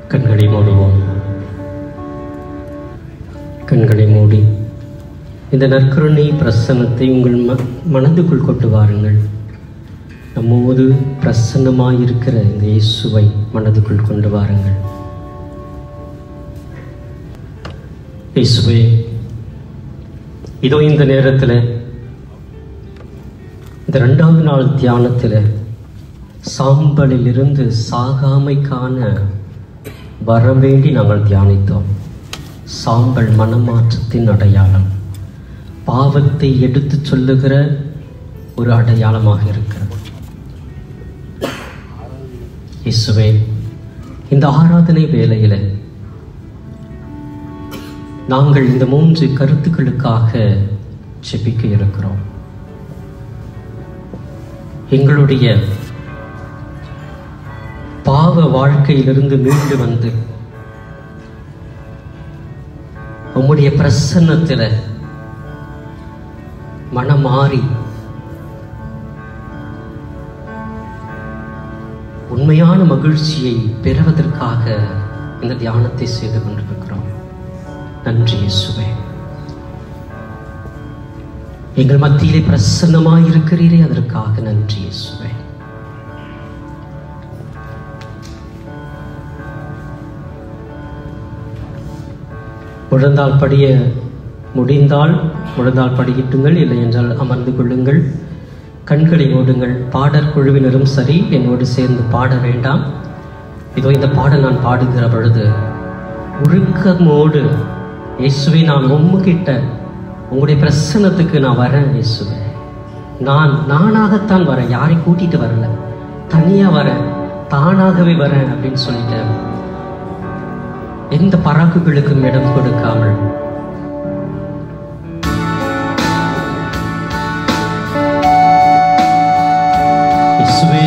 கண்களை மூடுவோம் கண்களை மூடி இந்த நற்கருணை பிரசன்னத்தை உங்கள் ம மனதுக்குள் கொண்டு வாருங்கள் நம்மோடு பிரசன்னமாயிருக்கிற இந்த இயேசுவை மனதுக்குள் கொண்டு வாருங்கள் இயேசுவே இதோ இந்த நேரத்தில் இந்த ரெண்டாவது நாள் தியானத்தில் சாம்பலிலிருந்து சாகாமைக்கான வரம் வேண்டி நாங்கள் தியானித்தோம் சாம்பல் மனமாற்றத்தின் அடையாளம் பாவத்தை எடுத்துச் சொல்லுகிற ஒரு அடையாளமாக இருக்கிறது இயேசுவே இந்த ஆராதனை வேளையில் நாங்கள் இந்த மூன்று கருத்துக்களுக்காக செபிக்க இருக்கிறோம் எங்களுடைய பாவ வாழ்க்கையிலிருந்து மீண்டு வந்து உம்முடைய பிரசன்னத்தில் மனமாறி உண்மையான மகிழ்ச்சியை பெறுவதற்காக இந்த தியானத்தை செய்து கொண்டிருக்கிறோம் நன்றி இயேசுவே எங்கள் மத்தியிலே பிரசன்னமாயிருக்கிறீரே அதற்காக நன்றி இயேசுவே முழந்தால் படிய முடிந்தால் முழந்தால் படியிட்டுங்கள் இல்லை என்றால் அமர்ந்து கொள்ளுங்கள் கண்களை மூடுங்கள் பாடற் குழுவினரும் சரி என்னோடு சேர்ந்து பாட வேண்டாம் இதோ இந்த பாடல் நான் பாடுகிற பொழுது உருக்கமோடு இயேசுவை நான் உம்முகிட்ட உங்களுடைய பிரசன்னத்துக்கு நான் வரேன் இயேசுவே நான் நானாகத்தான் வரேன் யாரை கூட்டிட்டு வரல தனியா வரேன் தானாகவே வரேன் அப்படின்னு சொல்லிட்டேன் எந்த பராக்குகளுக்கும் இடம் கொடுக்காமல் இயேசுவே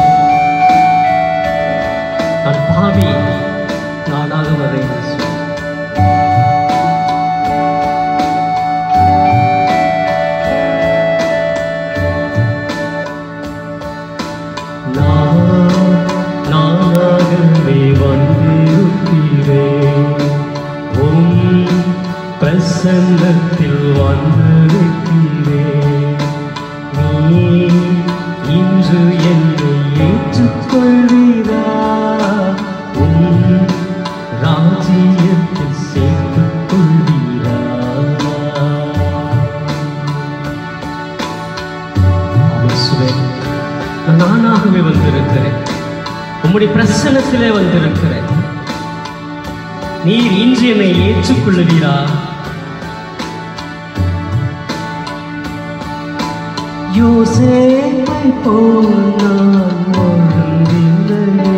நான் பாவி நானாக வரேன் இயேசுவே. நான் நானாகவே வந்திருக்கிறேன் உம் பிரசன்னத்தில் வந்திருக்கிறேன் நீ இன்று என்னை ஏற்றுக்கொள்வீரா உம் ராஜ்யத்தில் சேர்த்துக் கொள்வீரா இயேசுவே, நான் நானாகவே வந்திருக்கிறேன் உம்முடைய பிரசனத்திலே வந்திருக்கிறேன் நீர் இன்று என்னை ஏற்றுக்கொள்ளுவீரா யோசேப்பை போல் நான் ஒழுங்கில்லையே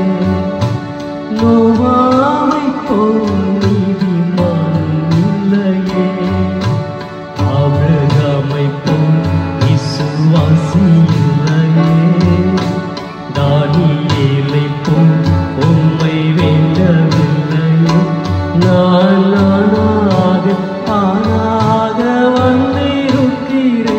நோவாவை போல் நீதிமான் இல்லையே ஆபிரகாமை போல் விசுவாசி இல்லையே தானியேலை போல் உம்மை வேண்டவில்லையே நான் நானாக ஆனாக வந்திருக்கிறேன்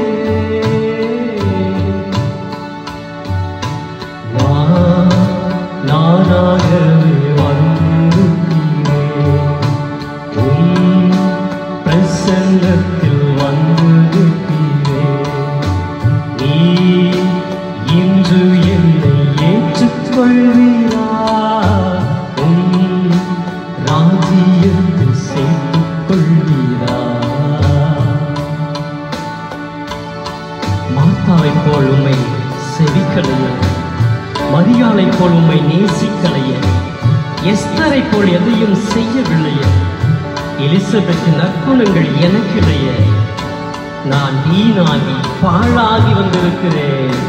நான் நானாகவே வந்திருக்கிறேன் உம் பிரசன்னத்தில் வந்திருக்கிறேன் நீ இன்று என்னை ஏற்றுக்கொள்வீரா உம் ராஜ்யத்தில் சேர்த்துக் கொள்வீரா மாத்தாவை போல் உம்மை செவிக்கலையே மரியாதை போல் உம்மை நேசிக்கலையே எஸ்தரை போல் எதையும் செய்யவில்லையே எலிசபெத்தின் நற்குணங்கள் எனக்கிடையே நான் வீணாகி பாழாகி வந்திருக்கிறேன்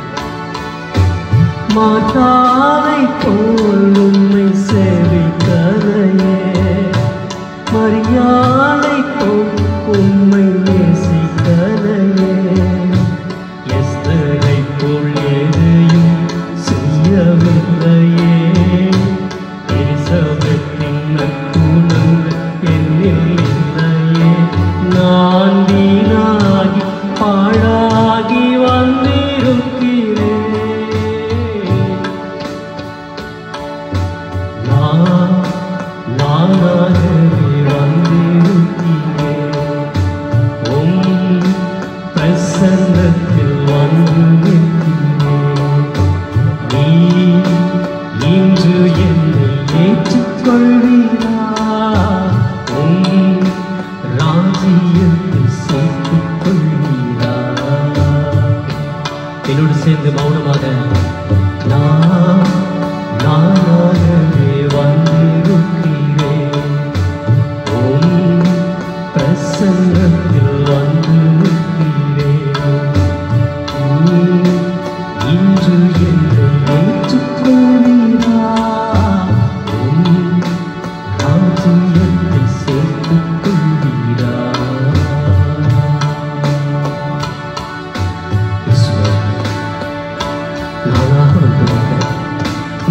மாதாவை போல் உம்மை சேவிக்கலையே மரியாதை போல் உம்மை நேசிக்கலையே எஸ்தரை போல் எதையும் செய்யவில்லையே எலிசபெத்தின் நற்குணங்கள் என்னில் இல்லையே நான் வீணாகி பாழாகி வந்திருக்கிறேன் நான்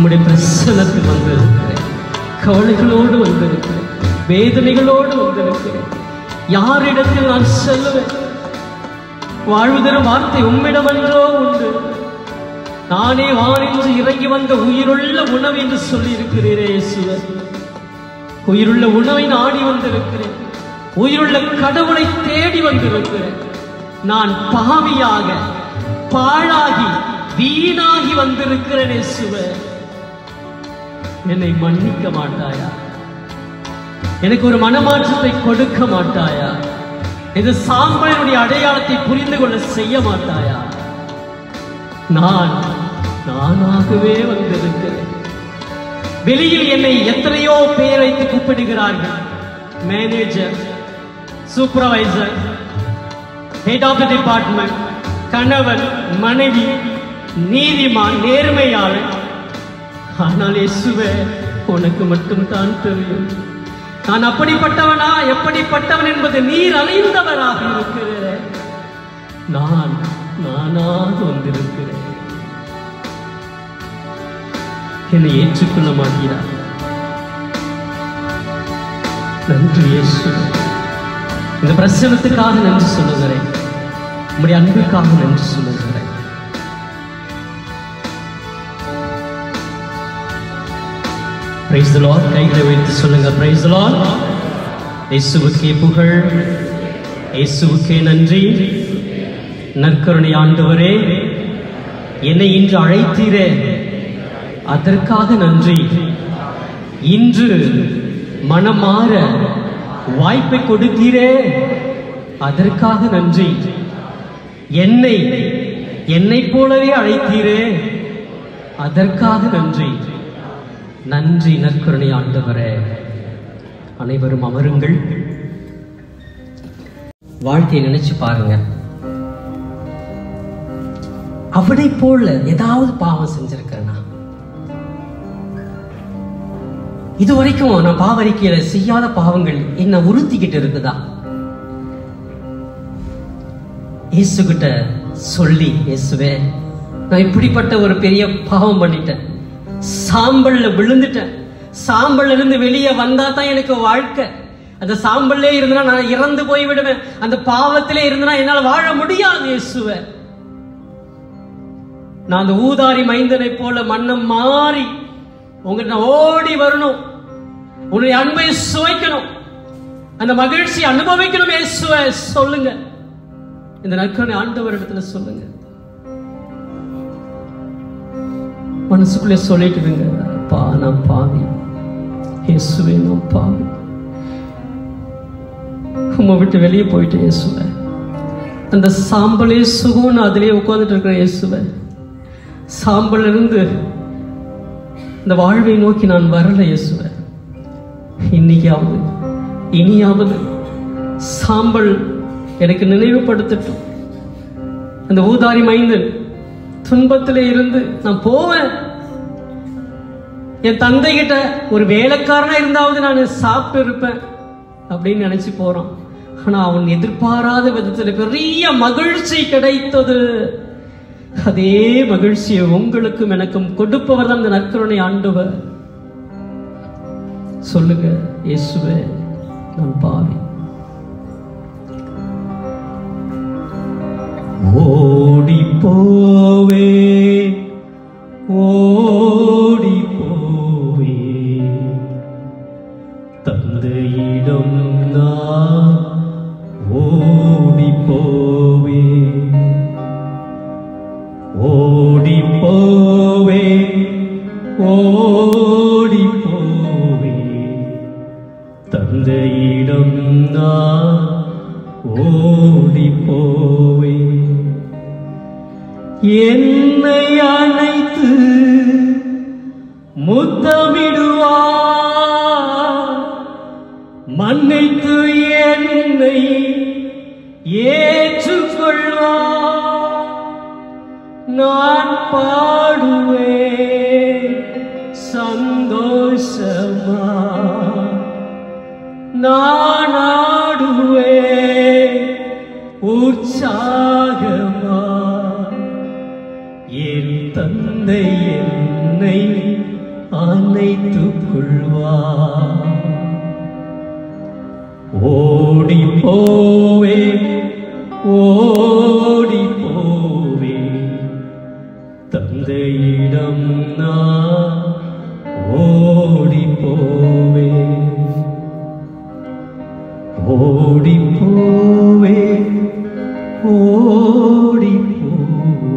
உம்முடைய பிரசனத்தில் வந்திருக்கிறேன் கவலைகளோடு வந்திருக்கிறேன் வேதனைகளோடு வந்திருக்கிறேன் யாரிடத்தில் நான் செல்லுவேன் வாழ்வு தரும் வார்த்தை உம்மிடமன்றோ உண்டு நானே வானின்று இறங்கி வந்த உயிருள்ள உணவு என்று சொல்லி இருக்கிறீரே இயேசுவே உயிருள்ள உணவை நாடி வந்திருக்கிறேன் உயிருள்ள கடவுளை தேடி வந்திருக்கிறேன் நான் பாவியாக பாழாகி வீணாகி வந்திருக்கிறேன் இயேசுவே என்னை மன்னிக்க மாட்டாயா எனக்கு ஒரு மனமாற்றத்தை கொடுக்க மாட்டாயா இது சாம்பலினுடைய அடையாளத்தை புரிந்து கொள்ள செய்ய மாட்டாயா நான் நானாகவே வந்திருக்கிறேன் வெளியில் என்னை எத்தனையோ பேர் வைத்து கூப்பிடுகிறார்கள் manager supervisor head of the department கணவன் மனைவி நீதிமான் நேர்மையாளர் ஆனால் இயேசுவே உனக்கு மட்டும் தான் தெரியும் நான் அப்படிப்பட்டவனா எப்படிப்பட்டவன் என்பது நீர் அலைந்தவராக இருக்கிற நான் நானாக வந்திருக்கிறேன் என்னை ஏற்றுக்கொள்ள மாட்டீரா நன்றி இயேசு இந்த பிரசனத்துக்காக நன்றி சொல்லுகிறேன் உம்முடைய அன்புக்காக நன்றி சொல்லுகிறேன் பிரைஸ் தி லார்ட் கைகளை வைத்து சொல்லுங்க பிரைஸ் தி லார்ட் இயேசுவுக்கே புகழ் இயேசுவுக்கே நன்றி நற்கருணை ஆண்டவரே என்னை இன்று அழைத்தீரே அதற்காக நன்றி இன்று மனம் மாற வாய்ப்பை கொடுத்தீரே அதற்காக நன்றி என்னை என்னைப் போலவே அழைத்தீரே அதற்காக நன்றி நன்றி நற்கருணை ஆண்டவரே அனைவரும் அமருங்கள் வாழ்க்கையை நினைச்சு பாருங்க அவனை போல ஏதாவது பாவம் செஞ்சிருக்கிறேனா இது வரைக்கும் நான் பாவரிக்கையில செய்யாத பாவங்கள் என்ன உறுத்திக்கிட்டு இருக்குதா இயேசு கிட்ட சொல்லி இயேசுவே நான் இப்படிப்பட்ட ஒரு பெரிய பாவம் பண்ணிட்டேன் சாம்பல்ல விழுந்துட்டேன் சாம்பல்ல இருந்து வெளியே வந்தா தான் எனக்கு வாழ்க்கை அந்த சாம்பல்லே இருந்தனா நான் இறந்து போய் விடுவேன் அந்த பாவத்திலே இருந்தனா என்னால் வாழ முடியாது இயேசுவே நான் அந்த ஊதாரி மைந்தனை போல மன்னம் மாறி உங்ககிட்ட நான் ஓடி வரணும் உன்னுடைய அன்பை சுவைக்கணும் அந்த மகிழ்ச்சி அனுபவிக்கணும் இயேசுவே சொல்லுங்க இந்த நற்கனை ஆண்டவர் இடத்துல சொல்லுங்க மனசுக்குள்ளே சொல்லிட்டுருங்க அப்பா நான் பாவி இயேசுவே நான் பாவி உம்மை விட்டு வெளியே போயிட்டேன் இயேசுவே அந்த சாம்பலே சுகம் நான் அதிலே உட்கார்ந்துட்டு இருக்கிறேன் இயேசுவே சாம்பல் இருந்து இந்த வாழ்வை நோக்கி நான் வரல இயேசுவே இன்னைக்காவது இனியாவது சாம்பல் எனக்கு நினைவுபடுத்தட்டும் அந்த ஊதாரி மைந்தன் துன்பத்திலே இருந்து நான் போவேன் என் தந்தை கிட்ட ஒரு வேலைக்காரனா இருந்தாவது நான் சாப்பிட்டு இருப்பேன் அப்படின்னு நினைச்சு போறான் ஆனா அவன் எதிர்பாராத விதத்துல பெரிய மகிழ்ச்சி கிடைத்தது அதே மகிழ்ச்சியை உங்களுக்கும் எனக்கும் கொடுப்பவர் தான் இந்த நற்கருணை ஆண்டவர் சொல்லுங்க இயேசுவே நான் பாவி ஓடி போவே ஓடி போவே தந்தையிடம் நான் ஓடி போவே ஓடி போவே ஓடி போவே தந்தையிடம் நான் ஓடி போவே என்னை அணைத்து முத்தமிடுவார் மன்னித்து என்னை ஏற்றுக்கொள்வார் நான் பாடுவேன் சந்தோஷமா நான் ஆடுவேன் உற்சாகமா என் தந்தை என்னை அனைத்துக் கொள்வார் ஓடி போவே ஓடி போவே தந்தையிடம் நான் ஓடி போவே ஓடி போவே ஓடி போவே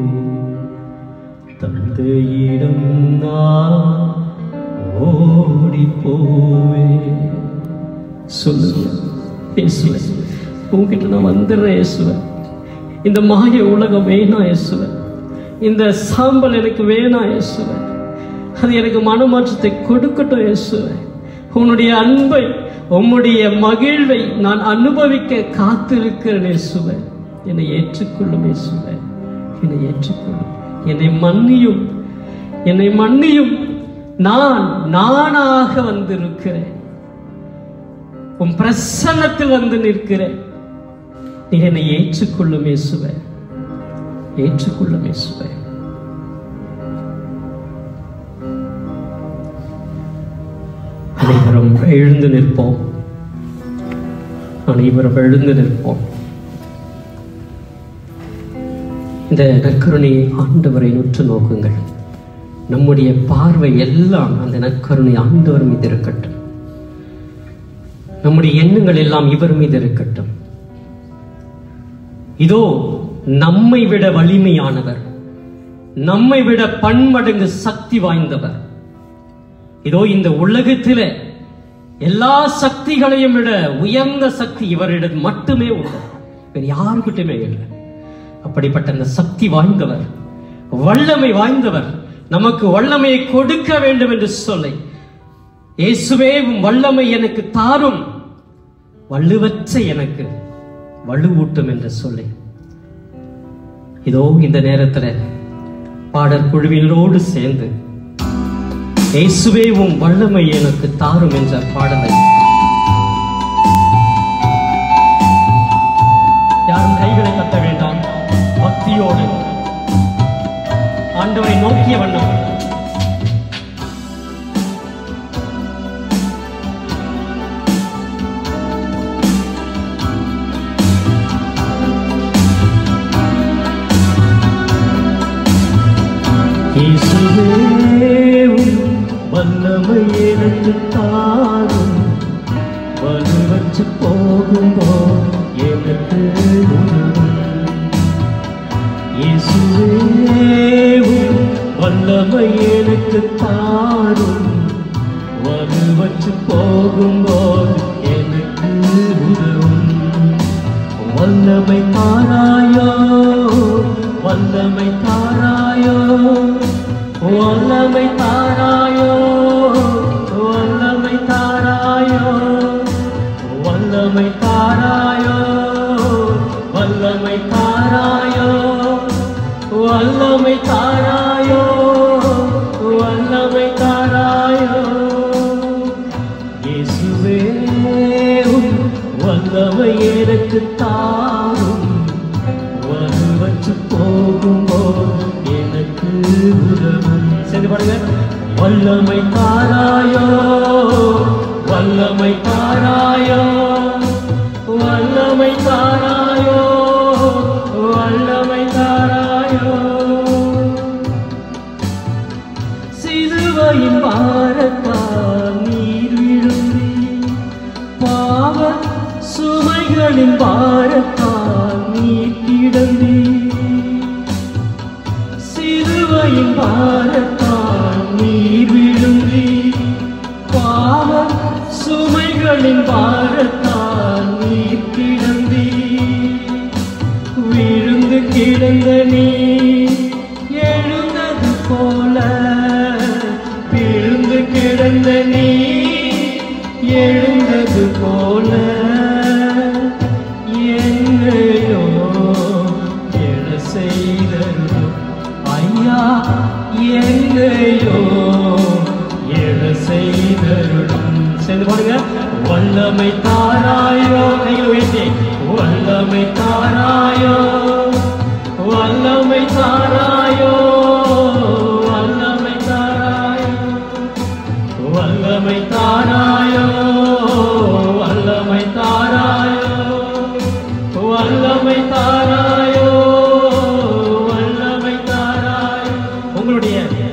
தந்தையிடம் நான் ஓடி போவே சொல்லுங்க இயேசுவே உங்ககிட்ட நான் வந்துடுறேன் இயேசுவே இந்த மாய உலகம் வேணாம் இயேசுவே இந்த சாம்பல் எனக்கு வேணாம் இயேசுவே அது எனக்கு மனமாற்றத்தை கொடுக்கட்டும் இயேசுவே உன்னுடைய அன்பை உம்முடைய மகிழ்வை நான் அனுபவிக்க காத்திருக்கிறேன் இயேசுவே என்னை ஏற்றுக்கொள்ளும் இயேசுவே என்னை ஏற்றுக்கொள்ளும் என்னை மன்னியும் என்னை மன்னியும் நான் நானாக வந்திருக்கிறேன் உன் பிரசன்னத்தில் வந்து நிற்கிறேன் நீ என்னை ஏற்றுக்கொள்ளும் இயேசுவே ஏற்றுக்கொள்ளும் இயேசுவே அனைவரும் எழுந்து நிற்போம் அனைவரும் எழுந்து நிற்போம் இந்த நற்கருணை ஆண்டவரை உற்று நோக்குங்கள் நம்முடைய பார்வை எல்லாம் அந்த நற்கருணை ஆண்டவர் மீது இருக்கட்டும் நம்முடைய எண்ணங்கள் எல்லாம் இவர் மீது இருக்கட்டும் இதோ நம்மை விட வலிமையானவர் நம்மை விட பன்மடங்கு சக்தி வாய்ந்தவர் இதோ இந்த உலகத்திலே எல்லா சக்திகளையும் விட உயர்ந்த சக்தி இவரிடம் மட்டுமே உண்டு வேறு யாருக்கிட்டுமே இல்லை அப்படிப்பட்ட அந்த சக்தி வாய்ந்தவர் வல்லமை வாய்ந்தவர் நமக்கு வல்லமையை கொடுக்க வேண்டும் என்று சொல்லி இயேசுவே உம் வல்லமை எனக்கு தாரும் வள்ளுவற்ற எனக்கு வலுவூட்டும் என்று சொல்லி இதோ இந்த நேரத்துல பாடற் குழுவினரோடு சேர்ந்து இயேசுவே உம் வல்லமை எனக்கு தாரும் என்ற பாடலை யாரும் கைகளை தட்ட வேண்டாம் பக்தியோடு ஆண்டவரை நோக்கிய வண்ணம் இயேசுவேவும் வல்லமை எனக்கு தாரும் வலுவற்று போகும்போ எனக்கு உதவும். இயேசுவேவும் வல்லமை எனக்கு தாரும் வலுவற்று போகும்போது எனக்கு உதவும் வல்லமை தாராயோ வல்லமை தாராயோ வல்லமை தாராயோ வல்லமை தாராயோ வல்லமை தாராயோ வல்லமை தாராயோ வல்லமை தாராயோ வல்லமை தாராயோ இயேசுவே உம் வல்லமை எனக்கு தாரும் வருவற்று போகும்போது எனக்கு உதவும் சேர்ந்து பாடுங்க வல்லமை தாராயோ வல்லமை தாராயோ வல்லமை தாராயோ வல்லமை தாராயோ சிலுவையின் பாரத்தால் நீர் விழுந்தி பாவ சுமைகளின் பாரத்தால் நீர் கிடந்தி சிலுவையின் பாரத்தால் நீர் விழுந்தி பாவ சுமைகளின் பாரத்தால் நீர் கிடந்தி விழுந்து கிடந்த நீ எழுந்தது போல விழுந்து கிடந்த நீ எழுந்தது போல என்னையோ எழ செய்தோ ஐயா என்னையோ எழ செய்தருடும் சேர்ந்து பாருங்க வல்லமை தாராயோ கையில் உயர்த்தி வல்லமை தாராயோ வல்லமை தாராயோ வல்லமை தாராயோ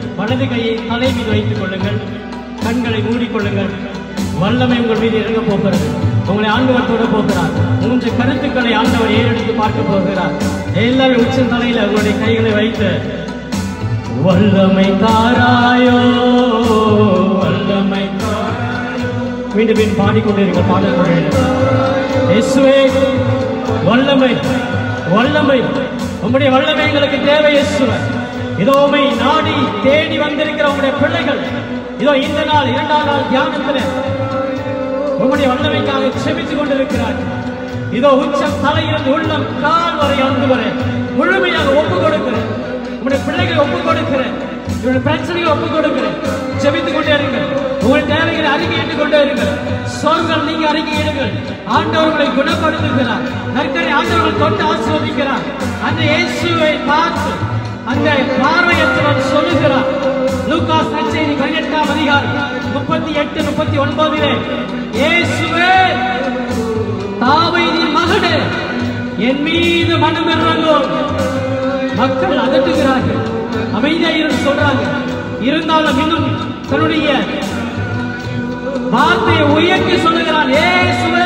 வலது கையை தலை மீது வைத்துக் கொள்ளுங்கள் கண்களை மூடிக்கொள்ளுங்கள் வல்லமை உங்கள் மீது இறங்க போகிறது உங்களை ஆண்டவர் தொட போகிறார் மூன்று கருத்துக்களை ஆண்டவர் ஏறெடுத்து பார்க்க போகிறார் எல்லாரும் உச்ச தலையில உங்களுடைய கைகளை வைத்து வல்லமை தாராயோ வல்லமை தாராயோ மீண்டும் மீண்டும் பாடிக்கொண்டிருக்க பாடல்கள் இயேசுவே வல்லமை வல்லமை உம்முடைய வல்லமை எங்களுக்கு தேவை இயேசுவே இதோ உம்மை நாடி தேடி வந்திருக்கிற உம்முடைய பிள்ளைகள் இதோ இந்த நாள் இரண்டாம் நாள் தியானத்தில் உம்முடைய வல்லமைக்காக செபித்துக் கொண்டிருக்கிறார் இதோ உச்சம் தலையிலிருந்து உள்ளம் கால் வரை அங்கு வரை முழுமையாக ஒப்பு கொடுக்கிறேன் உங்களுடைய பிள்ளைகளை ஒப்பு கொடுக்கிறேன் இவருடைய பிரச்சனைகளை ஒப்பு கொடுக்கிறேன் செபித்துக் கொண்டே இருங்கள் உங்கள் தேவைகளை அறிக்கையிட்டுக் கொண்டே இருங்கள் சோர்கள் நீங்க அறிக்கையிடுங்கள் ஆண்டவர்களை குணப்படுத்துகிறார் நற்கரை ஆண்டவர்கள் தொட்டு ஆசீர்வதிக்கிறார் அந்த இயேசுவை பார்த்து அந்த பார்வையற்றவன் சொல்லுகிறார் லூகாஸ் நற்செய்தி பதினெட்டாம் அதிகாரம் முப்பத்தி எட்டு முப்பத்தி ஒன்பதிலே இயேசுவே தாவீதின் மகனே என் மீது மனம் இறங்கும் மக்கள் அதட்டுகிறார்கள் அமைதியா இருந்து சொல்றாங்க இருந்தாலும் இன்னும் தன்னுடைய வார்த்தையை உயர்த்தி சொல்லுகிறான் இயேசுவே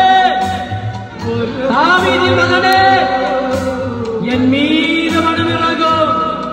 தாவீதின் மகனே என் மீது மனம் இறங்கும்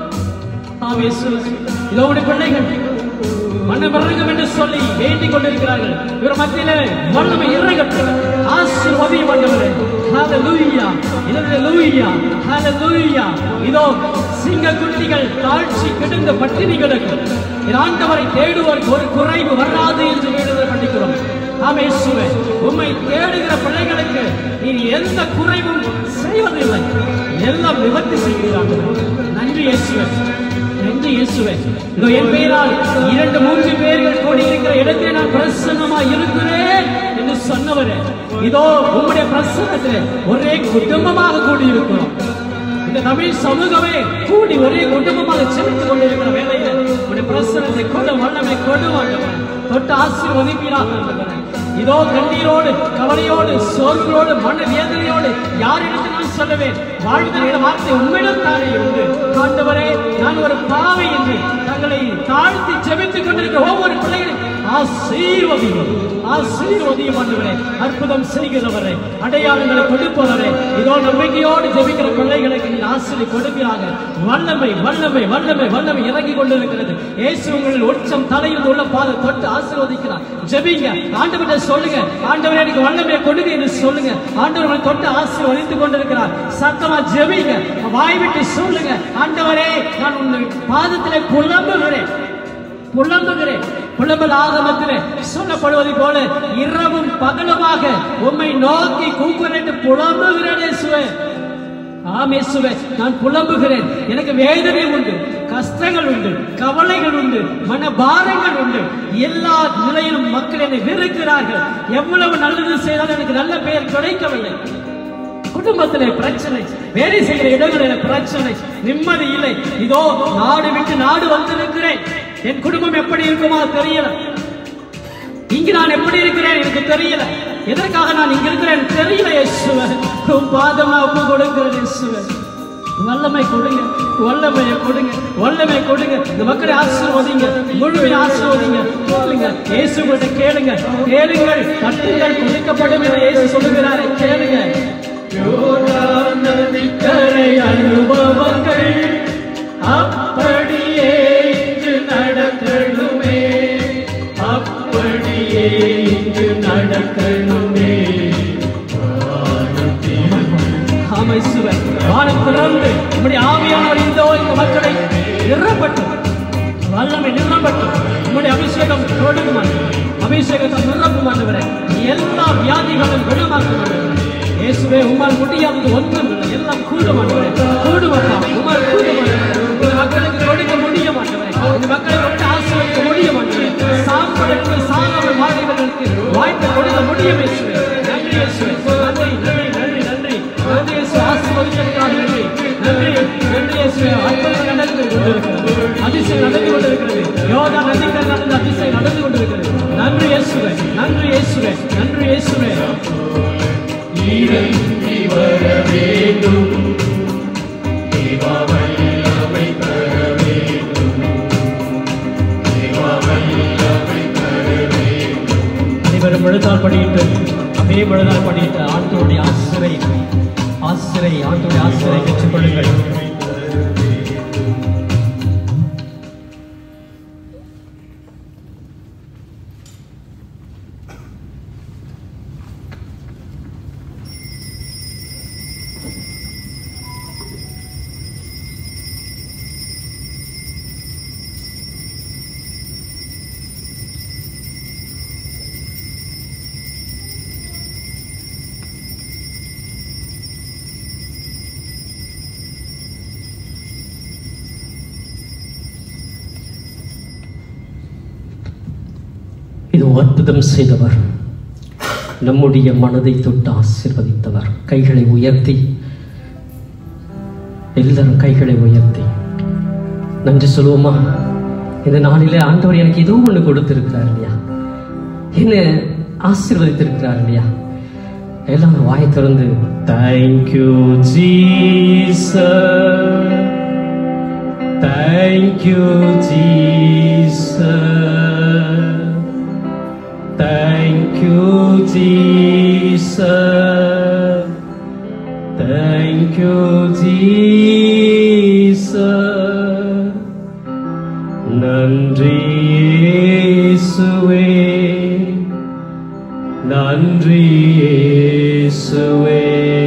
ஆம் இயேசுவே இதோ உடைய பிள்ளைகள் மனம் இறங்கும் என்று சொல்லி வேண்டிக் கொண்டிருக்கிறார்கள் இவர் மத்தியிலே வல்லமை இறங்கட்டும் ஆசீர்வதியும் ஆண்டவரே ஹalleluya ஹalleluya ஹalleluya இதோ சிங்க குட்டிகள் தாழ்ச்சி கிடந்த பட்டினி கிடக்கும் இது ஆண்டவரை தேடுவோருக்கு ஒரு குறைவு வராது என்று வேண்டுதல் பண்ணிக்கிறோம் ஆமே இயேசுவே உம்மை தேடுகிற பிள்ளைகளுக்கு நீ எந்த குறைவும் செய்வதில்லை எல்லாம் நிவர்த்தி செய்கிறார்கள் நன்றி இயேசுவே நன்றி இயேசுவே இதோ என் பெயரால் இரண்டு மூன்று பேர்கள் கூடி இருக்கிற இடத்திலே நான் பிரசன்னமா இருக்கிறேன் என்று சொன்னவரே இதோ உம்முடைய பிரசன்னத்தில் ஒரே குடும்பமாக கூடி இருக்கிறோம் இந்த தமிழ் சமூகமே கூடி ஒரே குடும்பமாக செலுத்திக் கொண்டிருக்கிற வேலையில உடைய பிரசனத்தை கொண்டு வல்லமை கொண்டு வந்தவன் தொட்டு ஆசீர்வதிப்பீராக ஆண்டவரே. இதோ கண்ணீரோடு கவலையோடு சோர்வோடு மன வேதனையோடு யாரிடத்தில் நான் சொல்லுவேன் வாழ்வுதல் வார்த்தை உண்மையிடம் தானே உண்டு ஆண்டவரே நான் ஒரு பாவை என்று தங்களை தாழ்த்தி செபித்துக் கொண்டிருக்கிற ஒவ்வொரு பிள்ளைகளையும் ஆசீர்வதியும் ஆசீர்வதியும் ஆண்டவரே அற்புதம் செய்கிறவரே அடையாளங்களை கொடுப்பவரே இதோ நம்பிக்கையோடு ஜெபிக்கிற பிள்ளைகளுக்கு நீ ஆசிரியை கொடுக்கிறாங்க வல்லமை வல்லமை வல்லமை வல்லமை இறங்கி கொண்டிருக்கிறது இயேசு உங்களின் உச்சம் தலையில் உள்ள பாதை தொட்டு ஆசீர்வதிக்கிறார் ஜெபிங்க ஆண்டவர்கிட்ட சொல்லுங்க ஆண்டவரே எனக்கு வல்லமையை கொடுங்க என்று சொல்லுங்க ஆண்டவர் உங்களை தொட்டு ஆசீர்வதித்துக் கொண்டிருக்கிறார் சத்தமா ஜெபிங்க வாய் விட்டு சொல்லுங்க ஆண்டவரே நான் உன்னை பாதத்திலே புலம்புகிறேன் புலம்புகிறேன் புலம்பல் ஆகமத்திலே சொல்லப்படுவது போல இரவும் பகலுமாக உம்மை நோக்கி கூக்குரேன் புலம்புகிறேன் இயேசுவே ஆம் இயேசுவே நான் புலம்புகிறேன் எனக்கு வேதனை உண்டு கஷ்டங்கள் உண்டு கவலைகள் உண்டு மனபாரங்கள் உண்டு எல்லா நிலையிலும் மக்கள் என்னை வெறுக்கிறார்கள் எவ்வளவு நல்லது செய்தாலும் எனக்கு நல்ல பெயர் கிடைக்கவில்லை குடும்பத்திலே பிரச்சனை வேலை செய்கிற இடங்களில் பிரச்சனை நிம்மதி இல்லை இதோ நாடு விட்டு நாடு வந்திருக்கிறேன் என் குடும்பம் எப்படி இருக்குமோ தெரியல இங்கு நான் எப்படி இருக்கிறேன் எனக்கு தெரியல எதற்காக நான் இங்க இருக்கிறேன் தெரியல இயேசுவே உன் பாதமா ஒப்பு கொடுக்கிறேன் இயேசுவே வல்லமை கொடுங்க வல்லமையை கொடுங்க வல்லமை கொடுங்க இந்த மக்களை ஆசீர்வதிங்க முழுமையை ஆசீர்வதிங்க கேளுங்க இயேசு கிட்ட கேளுங்க கேளுங்கள் தட்டுங்கள் கொடுக்கப்படும் என இயேசு சொல்லுகிறாரே கேளுங்க யோர்தான் நதிக்கரை அனுபவங்கள் அப்படியே இங்கு நடக்கணுமே அப்படியே இங்கு நடக்கணுமே அமைசுவர் வானம் திறந்து இப்படி ஆவியானவர் இந்த இந்த மக்களை நிறப்பட்டும் வல்லமை நிரம்பட்டும் உம்முடைய அபிஷேகம் கொடுக்கும் அபிஷேகத்தை நிரப்பும் ஆண்டவரே எல்லா வியாதிகளும் குணமாக்கும் ஆண்டவரே. இயேசுவே உம்மால் முடியாதது ஒன்றும் இல்லை எல்லாம் கூடும் ஆண்டவரே கூடும் அப்பா உம்மால் கூடும் ஆண்டவரே. இந்த மக்களுக்கு கொடுக்க முடிய மாட்டவரே இந்த மக்களை கொண்டு ஆசீர்வதிக்க முடிய மாட்டவரே சாம்பலுக்கு சாகாமல் வாழ்கிறவர்களுக்கு வாய்ப்பை கொடுக்க முடியும் இயேசுவே நன்றி இயேசுவே நன்றி நன்றி நன்றி நன்றி நன்றி இயேசு ஆசீர்வதித்ததற்காக நன்றி நன்றி நன்றி இயேசுவே அற்புதம் நடந்து கொண்டிருக்கிறது அதிசயம் நடந்து கொண்டிருக்கிறது யோகா நதிகள் நடந்த அதிசயம் நடந்து கொண்டிருக்கிறது நன்றி இயேசுவே நன்றி இயேசுவே நன்றி இயேசுவே இறங்கி வர வேண்டும் தேவ வல்லமை தர வேண்டும் எல்லாரும் முழுதால் படியிட்டு அப்படியே முழுதால் படியிட்டு ஆண்டோடைய ஆசிரை ஆசிரை ஆண்டோடைய ஆசிரை பெற்றுக்கொள்ளுங்கள் இது அற்புதம் செய்தவர் நம்முடைய மனதை தொட்டு ஆசீர்வதித்தவர் கைகளை உயர்த்தி எல்லாரும் கைகளை உயர்த்தி நன்றி சொல்லுவோமா இந்த நாளிலே ஆண்டவர் எனக்கு ஏதோ ஒன்று கொடுத்திருக்கிறார் இல்லையா என்ன ஆசீர்வதித்திருக்கிறார் இல்லையா எல்லாரும் வாய் திறந்து thank you Jesus thank you Jesus Thank you, Jesus. Thank you, Jesus. நன்றி இயேசுவே நன்றி இயேசுவே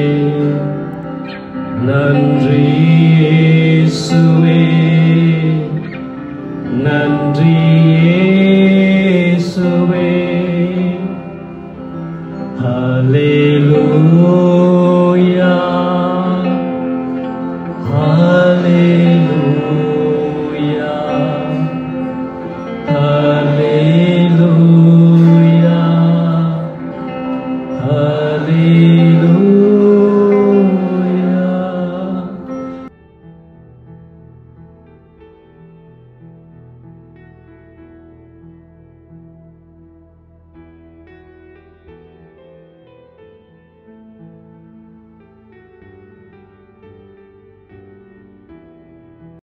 நன்றி இயேசுவே நன்றி இயேசுவே ஹalleluya ஹalleluya ஹalleluya ஹalleluya